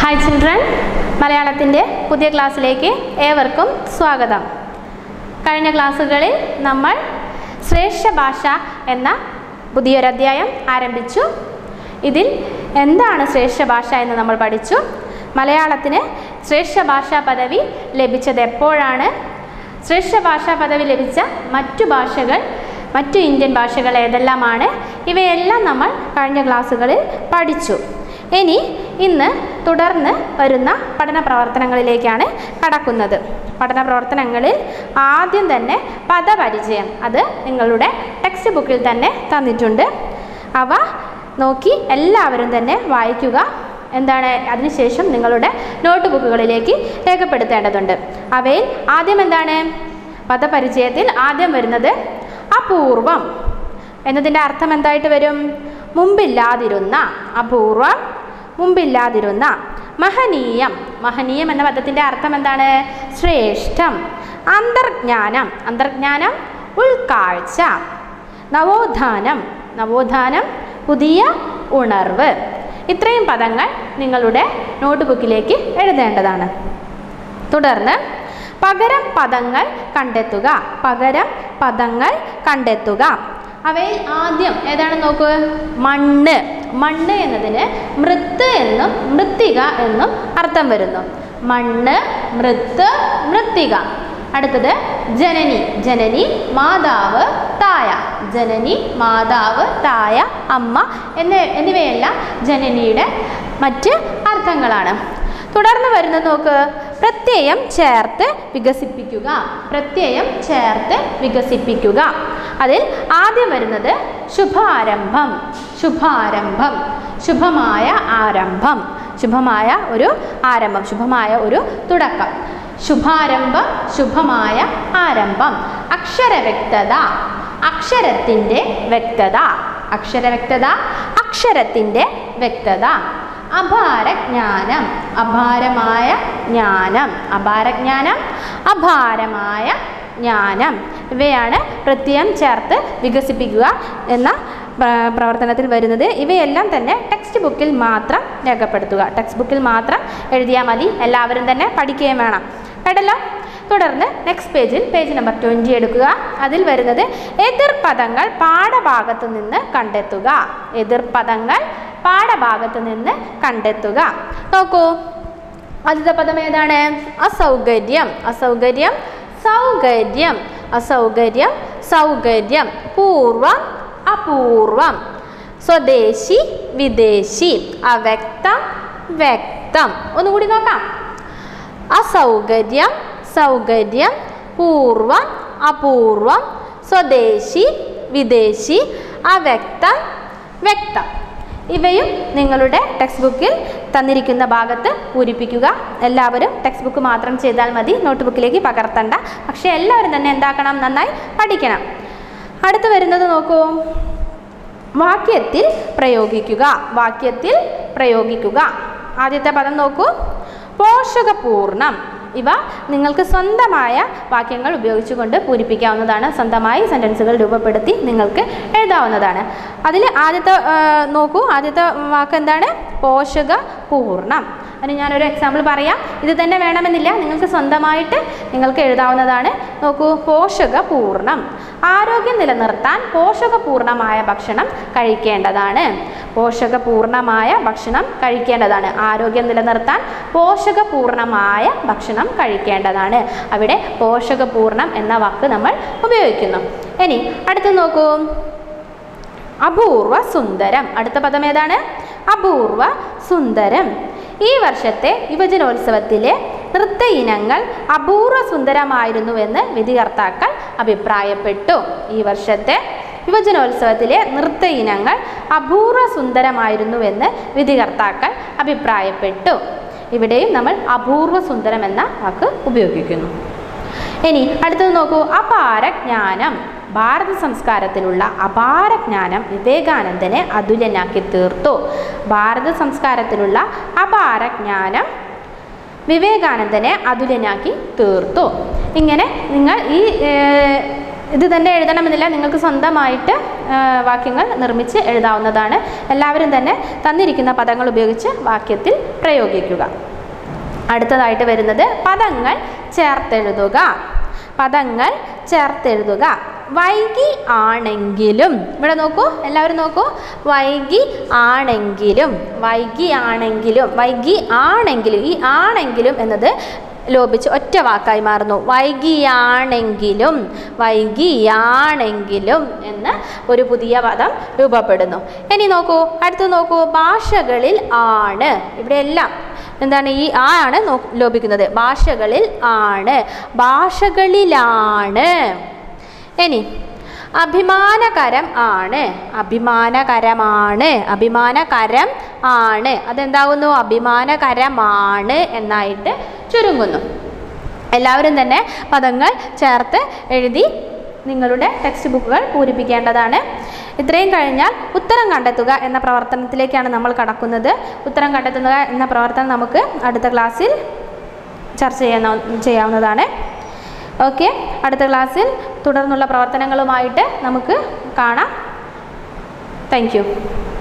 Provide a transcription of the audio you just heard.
hi children മലയാളത്തിൻ്റെ പുതിയ ക്ലാസ്സിലേക്ക് ഏവർക്കും സ്വാഗതം കഴിഞ്ഞ ക്ലാസ്സുകളിൽ നമ്മൾ ശ്രേഷ്ഠ ഭാഷ എന്ന പുതിയൊരു അധ്യായം ആരംഭിച്ചു ഇതിൽ എന്താണ് ശ്രേഷ്ഠ ഭാഷ എന്ന് നമ്മൾ പഠിച്ചു മലയാളത്തിന് ശ്രേഷ്ഠ ഭാഷാ പദവി ലഭിച്ചത് എപ്പോഴാണ് ശ്രേഷ്ഠ ഭാഷാ പദവി ലഭിച്ച മറ്റു ഭാഷകൾ മറ്റു ഇന്ത്യൻ ഭാഷകൾ ഏതെല്ലാമാണ് ഇവയെല്ലാം നമ്മൾ കഴിഞ്ഞ ക്ലാസ്സുകളിൽ പഠിച്ചു ഇനി ഇന്ന് തുടർന്ന് വരുന്ന പഠന പ്രവർത്തനങ്ങളിലേക്കാണ് കടക്കുന്നത് പഠന പ്രവർത്തനങ്ങളിൽ ആദ്യം തന്നെ പദപരിചയം അത് നിങ്ങളുടെ ടെക്സ്റ്റ് ബുക്കിൽ തന്നെ തന്നിട്ടുണ്ട് അവ നോക്കി എല്ലാവരും തന്നെ വായിക്കുക എന്താണ് അതിനുശേഷം നിങ്ങളുടെ നോട്ട് ബുക്കുകളിലേക്ക് രേഖപ്പെടുത്തേണ്ടതുണ്ട് അവയിൽ ആദ്യം എന്താണ് പദപരിചയത്തിൽ ആദ്യം വരുന്നത് അപൂർവം എന്നതിൻ്റെ അർത്ഥം എന്തായിട്ട് വരും മുമ്പില്ലാതിരുന്ന അപൂർവം മുമ്പില്ലാതിരുന്ന മഹനീയം മഹനീയം എന്ന പദത്തിൻ്റെ അർത്ഥം എന്താണ് ശ്രേഷ്ഠം അന്തർജ്ഞാനം അന്തർജ്ഞാനം ഉൾക്കാഴ്ച നവോത്ഥാനം നവോത്ഥാനം പുതിയ ഉണർവ് ഇത്രയും പദങ്ങൾ നിങ്ങളുടെ നോട്ട് ബുക്കിലേക്ക് എഴുതേണ്ടതാണ് തുടർന്ന് പകരം പദങ്ങൾ കണ്ടെത്തുക പകരം പദങ്ങൾ കണ്ടെത്തുക അവയിൽ ആദ്യം ഏതാണെന്ന് നോക്കൂ മണ്ണ് മണ്ണ് എന്നതിന് മൃത്ത് എന്നും മൃത്തിക എന്നും അർത്ഥം വരുന്നു മണ്ണ് മൃത്ത് മൃത്തിക അടുത്തത് ജനനി ജനനി മാതാവ് തായ ജനനി മാതാവ് തായ അമ്മ എന്ന എന്നിവയെല്ലാം ജനനിയുടെ മറ്റ് അർത്ഥങ്ങളാണ് തുടർന്ന് വരുന്നത് നോക്ക് പ്രത്യയം ചേർത്ത് വികസിപ്പിക്കുക പ്രത്യയം ചേർത്ത് വികസിപ്പിക്കുക അതിൽ ആദ്യം വരുന്നത് ശുഭാരംഭം ശുഭാരംഭം ശുഭമായ ആരംഭം ശുഭമായ ഒരു ആരംഭം ശുഭമായ ഒരു തുടക്കം ശുഭാരംഭം ശുഭമായ ആരംഭം അക്ഷരവ്യക്തത അക്ഷരത്തിൻ്റെ വ്യക്തത അക്ഷരവ്യക്തത അക്ഷരത്തിൻ്റെ വ്യക്തത അപാരജ്ഞാനം അപാരമായ ജ്ഞാനം അപാരജ്ഞാനം അപാരമായ ജ്ഞാനം ഇവയാണ് പ്രത്യയം ചേർത്ത് വികസിപ്പിക്കുക എന്ന പ്ര- പ്രവർത്തനത്തിൽ വരുന്നത് ഇവയെല്ലാം തന്നെ ടെക്സ്റ്റ് ബുക്കിൽ മാത്രം രേഖപ്പെടുത്തുക ടെക്സ്റ്റ് ബുക്കിൽ മാത്രം എഴുതിയാൽ മതി എല്ലാവരും തന്നെ പഠിക്കുകയും വേണം കേട്ടല്ലോ തുടർന്ന് നെക്സ്റ്റ് പേജിൽ പേജ് നമ്പർ ട്വൻറ്റി എടുക്കുക അതിൽ വരുന്നത് എതിർപദങ്ങൾ പാഠഭാഗത്ത് നിന്ന് കണ്ടെത്തുക എതിർപദങ്ങൾ പാഠഭാഗത്ത് നിന്ന് കണ്ടെത്തുക നോക്കൂ ആദ്യത്തെ പദം ഏതാണ് അസൗകര്യം അസൗകര്യം സൗകര്യം അസൗകര്യം സൗകര്യം പൂർവം അപൂർവം സ്വദേശി വിദേശി അവ്യക്തം വ്യക്തം ഒന്നുകൂടി നോക്കാം അസൗകര്യം സൗകര്യം പൂർവം അപൂർവം സ്വദേശി വിദേശി അവ്യക്തം വ്യക്തം ഇവയും നിങ്ങളുടെ ടെക്സ്റ്റ് ബുക്കിൽ തന്നിരിക്കുന്ന ഭാഗത്ത് പൂരിപ്പിക്കുക എല്ലാവരും ടെക്സ്റ്റ് ബുക്ക് മാത്രം ചെയ്താൽ മതി നോട്ട് ബുക്കിലേക്ക് പകർത്തണ്ട പക്ഷേ എല്ലാവരും തന്നെ എന്താക്കണം നന്നായി പഠിക്കണം അടുത്ത് വരുന്നത് നോക്കൂ വാക്യത്തിൽ പ്രയോഗിക്കുക വാക്യത്തിൽ പ്രയോഗിക്കുക ആദ്യത്തെ പദം നോക്കൂ പോഷകപൂർണം ഇവ നിങ്ങൾക്ക് സ്വന്തമായ വാക്യങ്ങൾ ഉപയോഗിച്ചുകൊണ്ട് പൂരിപ്പിക്കാവുന്നതാണ് സ്വന്തമായി സെൻറ്റൻസുകൾ രൂപപ്പെടുത്തി നിങ്ങൾക്ക് എഴുതാവുന്നതാണ് അതിൽ ആദ്യത്തെ ആ, നോക്കൂ ആദ്യത്തെ വാക്ക് എന്താണ് പോഷകപൂർണം അതിന് ഞാനൊരു എക്സാമ്പിൾ പറയാം ഇത് തന്നെ വേണമെന്നില്ല നിങ്ങൾക്ക് സ്വന്തമായിട്ട് നിങ്ങൾക്ക് എഴുതാവുന്നതാണ് നോക്കൂ പോഷകപൂർണം ആരോഗ്യം നിലനിർത്താൻ പോഷകപൂർണമായ ഭക്ഷണം കഴിക്കേണ്ടതാണ് പോഷകപൂർണമായ ഭക്ഷണം കഴിക്കേണ്ടതാണ് ആരോഗ്യം നിലനിർത്താൻ പോഷകപൂർണമായ ഭക്ഷണം കഴിക്കേണ്ടതാണ് അവിടെ പോഷകപൂർണം എന്ന വാക്ക് നമ്മൾ ഉപയോഗിക്കുന്നു ഇനി അടുത്ത് നോക്കൂ അപൂർവ സുന്ദരം അടുത്ത പദം ഏതാണ് അപൂർവ സുന്ദരം ഈ വർഷത്തെ യുവജനോത്സവത്തിലെ നൃത്ത ഇനങ്ങൾ അപൂർവ സുന്ദരമായിരുന്നുവെന്ന് വിധികർത്താക്കൾ അഭിപ്രായപ്പെട്ടു ഈ വർഷത്തെ യുവജനോത്സവത്തിലെ നൃത്ത ഇനങ്ങൾ അപൂർവ സുന്ദരമായിരുന്നുവെന്ന് വിധികർത്താക്കൾ അഭിപ്രായപ്പെട്ടു ഇവിടെയും നമ്മൾ അപൂർവ സുന്ദരം എന്ന വാക്ക് ഉപയോഗിക്കുന്നു ഇനി അടുത്തത് നോക്കൂ അപാരജ്ഞാനം ഭാരത സംസ്കാരത്തിലുള്ള അപാരജ്ഞാനം വിവേകാനന്ദനെ അതുല്യനാക്കി തീർത്തു ഭാരത സംസ്കാരത്തിലുള്ള അപാരജ്ഞാനം വിവേകാനന്ദനെ അതുല്യനാക്കി തീർത്തു ഇങ്ങനെ നിങ്ങൾ ഈ ഏർ, ഇത് തന്നെ എഴുതണമെന്നില്ല നിങ്ങൾക്ക് സ്വന്തമായിട്ട് ആ, വാക്യങ്ങൾ നിർമ്മിച്ച് എഴുതാവുന്നതാണ് എല്ലാവരും തന്നെ തന്നിരിക്കുന്ന പദങ്ങൾ ഉപയോഗിച്ച് വാക്യത്തിൽ പ്രയോഗിക്കുക അടുത്തതായിട്ട് വരുന്നത് പദങ്ങൾ ചേർത്തെഴുതുക പദങ്ങൾ ചേർത്തെഴുതുക വൈകി ആണെങ്കിലും ഇവിടെ നോക്കൂ എല്ലാവരും നോക്കൂ വൈകി ആണെങ്കിലും വൈകി ആണെങ്കിലും വൈകി ആണെങ്കിലും ഈ ആണെങ്കിലും എന്നത് ലോപിച്ച് ഒറ്റ വാക്കായി മാറുന്നു വൈകിയാണെങ്കിലും വൈകിയാണെങ്കിലും എന്ന് ഒരു പുതിയ പദം രൂപപ്പെടുന്നു ഇനി നോക്കൂ അടുത്ത് നോക്കൂ ഭാഷകളിൽ ആണ് ഇവിടെ എല്ലാം എന്താണ് ഈ ആ ആണ് നോ ലോപിക്കുന്നത് ഭാഷകളിൽ ആണ് ഭാഷകളിലാണ് ഇനി അഭിമാനകരം ആണ് അഭിമാനകരമാണ് അഭിമാനകരം ആണ് അതെന്താകുന്നു അഭിമാനകരമാണ് എന്നായിട്ട് ചുരുങ്ങുന്നു എല്ലാവരും തന്നെ പദങ്ങൾ ചേർത്ത് എഴുതി നിങ്ങളുടെ ടെക്സ്റ്റ് ബുക്കുകൾ പൂരിപ്പിക്കേണ്ടതാണ് ഇത്രയും കഴിഞ്ഞാൽ ഉത്തരം കണ്ടെത്തുക എന്ന പ്രവർത്തനത്തിലേക്കാണ് നമ്മൾ കടക്കുന്നത് ഉത്തരം കണ്ടെത്തുക എന്ന പ്രവർത്തനം നമുക്ക് അടുത്ത ക്ലാസ്സിൽ ചർച്ച ചെയ്യുന്ന ചെയ്യാവുന്നതാണ് ഓക്കെ അടുത്ത ക്ലാസ്സിൽ തുടർന്നുള്ള പ്രവർത്തനങ്ങളുമായിട്ട് നമുക്ക് കാണാം താങ്ക് യു